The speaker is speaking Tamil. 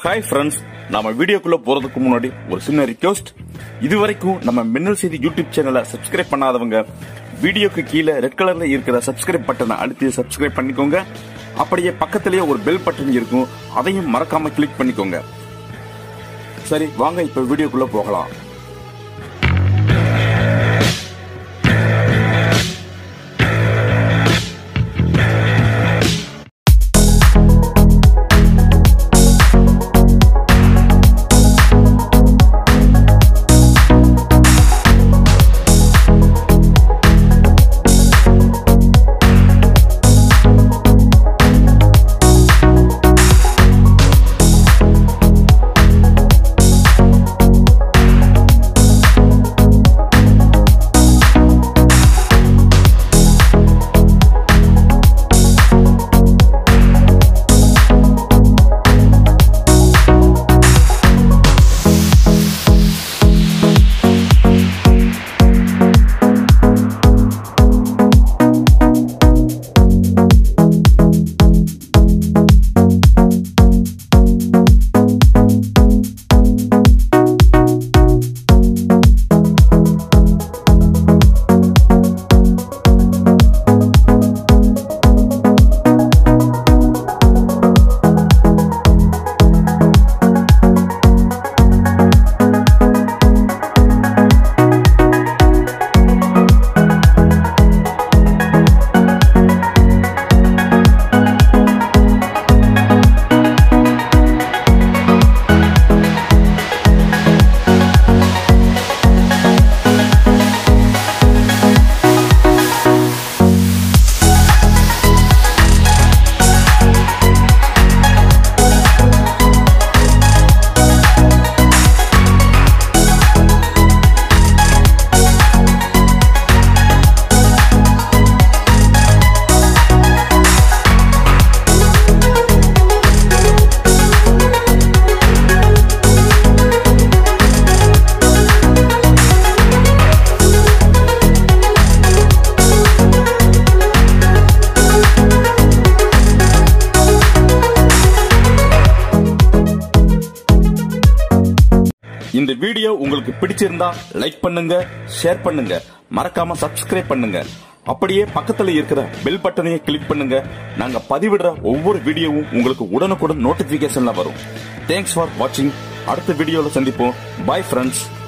ஹாய் ஃப்ரெண்ட்ஸ் நம்ம வீடியோக்குள்ள போறதுக்கு முன்னாடி ஒரு சின்ன ரிக்வெஸ்ட் இதுவரைக்கும் நம்ம மின்னல் செய்தி யூடியூப் சேனலை சப்ஸ்கிரைப் பண்ணாதவங்க வீடியோக்கு கீழே ரெட் கலர்ல இருக்கிற சப்ஸ்கிரைப் பட்டனை அழுத்தி சப்ஸ்கிரைப் பண்ணிக்கோங்க அப்படியே பக்கத்திலேயே ஒரு பெல் பட்டன் இருக்கும் அதையும் மறக்காம கிளிக் பண்ணிக்கோங்க சரி வாங்க இப்ப வீடியோக்குள்ள போகலாம் இந்த வீடியோ உங்களுக்கு பிடிச்சிருந்தா லைக் பண்ணுங்க ஷேர் பண்ணுங்க மறக்காம சப்ஸ்கிரைப் பண்ணுங்க அப்படியே பக்கத்துல இருக்கிற பெல் பட்டனையும் கிளிக் பண்ணுங்க நாங்க பதிவிடுற ஒவ்வொரு வீடியோவும் உங்களுக்கு உடனுக்குடன் நோட்டிபிகேஷன்ல வரும் தேங்க்ஸ் ஃபார் வாட்சிங் அடுத்த வீடியோல சந்திப்போம் பை ஃப்ரெண்ட்ஸ்